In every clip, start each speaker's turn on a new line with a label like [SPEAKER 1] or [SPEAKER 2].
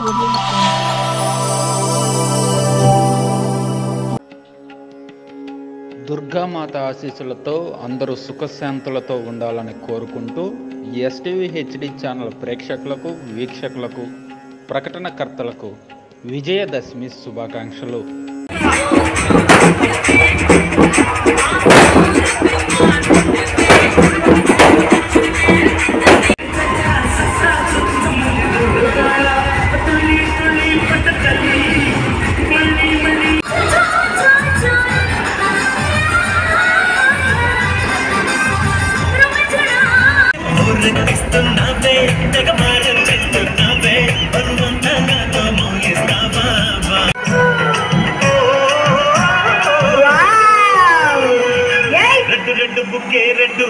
[SPEAKER 1] దుర్గామాత ఆశీస్సులతో అందరూ సుఖశాంతులతో ఉండాలని కోరుకుంటూ ఎస్టీవీ హెచ్డి ఛానల్ ప్రేక్షకులకు వీక్షకులకు ప్రకటనకర్తలకు విజయదశమి శుభాకాంక్షలు
[SPEAKER 2] ఊరెక్కిస్తున్నావే తెగ మారెత్తుతున్నావే బరువంతా నాతో మోగిస్తావా రెడ్డు రెడ్డు బుక్కే రెడ్డు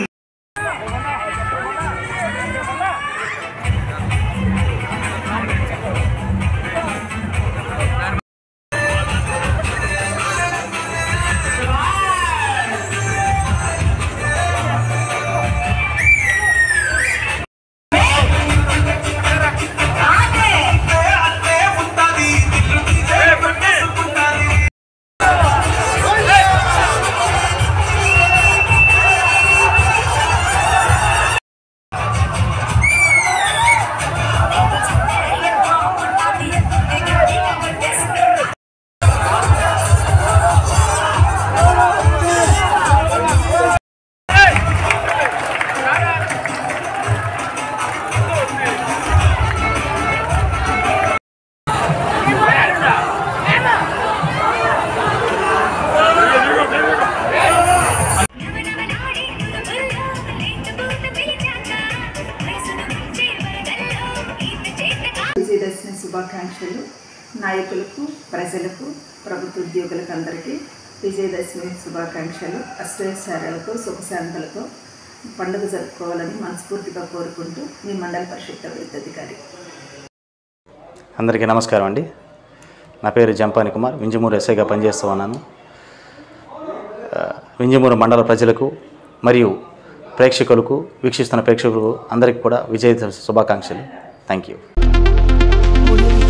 [SPEAKER 3] నవనవనాడి నువ్వుల్లో లేకపోతే పిలిచాక వయసును మించే వరదల్లో ఈత చేతగా
[SPEAKER 4] విజయదశమి శుభాకాంక్షలు నాయకులకు ప్రజలకు ప్రభుత్వ ఉద్యోగులకు అందరికీ విజయదశమి శుభాకాంక్షలు అష్టైశ్వర్యాలతో సుఖశాంతులతో పండుగ జరుపుకోవాలని మనస్ఫూర్తిగా కోరుకుంటూ మీ మండల పరిషత్ అభివృద్ధి అధికారి
[SPEAKER 5] అందరికీ నమస్కారం అండి నా పేరు జంపాని కుమార్ వింజమూరు ఎస్ఐగా పనిచేస్తూ ఉన్నాను ఆ, వింజమూరు మండల ప్రజలకు మరియు ప్రేక్షకులకు వీక్షిస్తున్న ప్రేక్షకులకు అందరికీ కూడా విజయ శుభాకాంక్షలు థ్యాంక్ యూ
[SPEAKER 6] audio